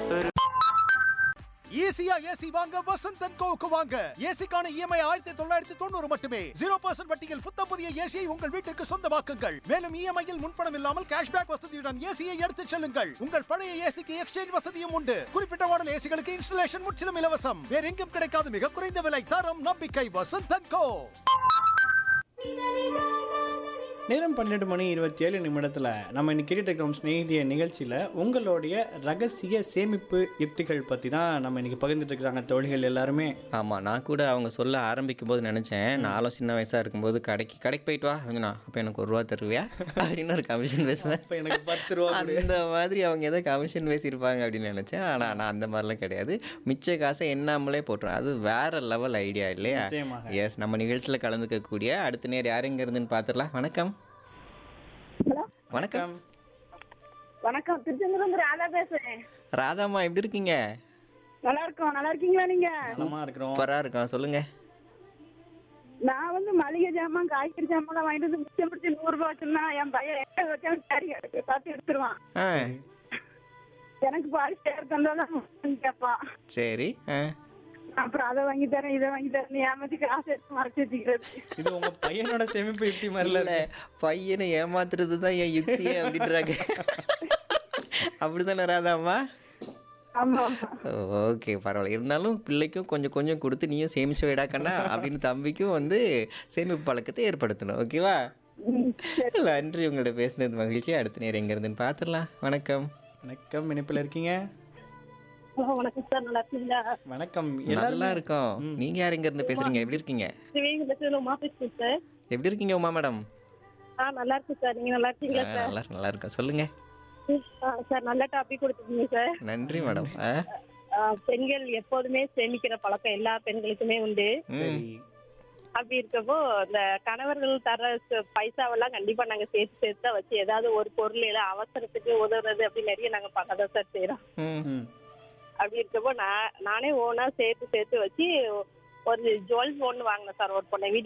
ஈஸியா ஏசி வாங்க வசந்த் அண்ட் கோவுக்கு வாங்க ஏசிக்கான இஎம்ஐ ஆயிரத்தி தொள்ளாயிரத்தி தொண்ணூறு மட்டுமே ஜீரோ பர்சன்ட் வட்டியில் புத்த புதிய ஏசியை உங்கள் வீட்டிற்கு சொந்தமாக்குங்கள் மேலும் இஎம்ஐயில் முன்பணம் இல்லாமல் கேஷ்பேக் வசதியுடன் ஏசியை எடுத்துச் செல்லுங்கள் உங்கள் பழைய ஏசிக்கு எக்ஸ்சேஞ்ச் வசதியும் உண்டு குறிப்பிட்ட மாடல் ஏசிகளுக்கு இன்ஸ்டலேஷன் முற்றிலும் இலவசம் வேற எங்கும் கிடைக்காத மிக குறைந்த விலை தரம் நம்பிக்கை வசந்த் அண்ட் கோ நேரம் பன்னெண்டு மணி இருபத்தி ஏழு நிமிடத்தில் நம்ம இன்னைக்கு கேட்டுட்டு இருக்கிறோம் ஸ்நேகிதிய நிகழ்ச்சியில் உங்களுடைய ரகசிய சேமிப்பு யுக்திகள் பற்றி தான் நம்ம இன்னைக்கு பகிர்ந்துட்டு இருக்கிறாங்க தோழிகள் எல்லாருமே ஆமாம் நான் கூட அவங்க சொல்ல ஆரம்பிக்கும் போது நினச்சேன் நானும் சின்ன வயசாக இருக்கும்போது கடைக்கு கடைக்கு போயிட்டு வா அப்படின்னா அப்போ எனக்கு ஒரு ரூபா தருவியா அப்படின்னு ஒரு கமிஷன் பேசுவேன் இப்போ எனக்கு பத்து ரூபா கொடு. அந்த மாதிரி அவங்க எதோ கமிஷன் பேசியிருப்பாங்க அப்படின்னு நினச்சேன் ஆனால் நான் அந்த மாதிரிலாம் கிடையாது மிச்ச காசை எண்ணாமலே போட்டுரும் அது வேற லெவல் ஐடியா இல்லையா நிச்சயமாக. எஸ் நம்ம நிகழ்ச்சியில் கலந்துக்கக்கூடிய அடுத்த நேர் யார் எங்க இருந்துன்னு பார்த்துடலாம் வணக்கம் ஹலோ வணக்கம் வணக்கம் திருச்செந்தூர்ல ராதா பேசுறேன் ராதாம்மா எப்படி இருக்கீங்க நல்லா இருக்கோம் நல்லா இருக்கீங்களா நீங்க சும்மா இருக்கிறோம் சூப்பராக இருக்கோம் சொல்லுங்க நான் வந்து மளிகை ஜாமான் காய்கறி ஜாமான் வாங்கிட்டு வந்து மிச்சம் பிடிச்சி நூறு ரூபாய் வச்சிருந்தா என் பையன் எங்க வச்சாலும் சரி எடுத்து பார்த்து எடுத்துருவான் ஆ எனக்கு பாதி சேர் தந்தாலும் கேட்பான் சரி ஆ அப்புறம் அதை வாங்கி தரேன் இதை வாங்கி தரேன் ஏமாத்தி காசு எடுத்து மறைச்சு வச்சுக்கிறது இது உங்க பையனோட சேமிப்பு யுக்தி மாதிரில இல்ல பையனை ஏமாத்துறது தான் என் யுக்தியே அப்படின்றாங்க அப்படிதானே ராதாம்மா ஆமா ஆமா ஓகே பரவாயில்ல இருந்தாலும் பிள்ளைக்கும் கொஞ்சம் கொஞ்சம் கொடுத்து நீயும் சேமிச்சு வைடா கண்ணா அப்படின்னு தம்பிக்கும் வந்து சேமிப்பு பழக்கத்தை ஏற்படுத்தணும் ஓகேவா ம், சரி. நன்றி உங்கள்ட்ட பேசினது மகிழ்ச்சி அடுத்த நேரம் எங்க இருந்துன்னு பார்த்துடலாம் வணக்கம் வணக்கம் இணைப்பில் இருக்கீங்க ஹலோ, வணக்கம் சார் நல்லா இருக்கீங்களா வணக்கம் நல்லா எல்லாரும் இருக்கோம் நீங்க யார் எங்க இருந்து பேசுறீங்க எப்படி இருக்கீங்க சிவகங்கை பஸ் உமா பேசுறேன் சார் எப்படி இருக்கீங்க உமா மேடம் ஆ நல்லா இருக்கு சார் நீங்க நல்லா இருக்கீங்களா சார் நல்லா நல்லா இருக்கோம் சொல்லுங்க ஆ, சார் நல்ல டாபிக் கொடுத்துருக்கீங்க சார் நன்றி மேடம் ஆ ஆ, பெண்கள் எப்போதுமே சேமிக்கிற பழக்கம் எல்லா பெண்களுக்குமே உண்டு சரி அப்படி இருக்கப்போ இந்த கணவர்கள் தர ச- பைசாவெல்லாம் கண்டிப்பா நாங்க சேர்த்து சேர்த்து தான் வச்சு ஏதாவது ஒரு பொருள் எல்லாம் அவசரத்துக்கு உதவுறது அப்படி நிறைய நாங்க பார்க்க தான் சார் செய்யறோம் ம் ம் அப்படி இருக்கப்போ நான் நானே ஓனா சேர்த்து சேர்த்து வச்சு ஒரு ஜுவல்ஸ் ஒன்று வாங்கினேன் சார் ஒரு பொண்ணை வீட்டுக்கு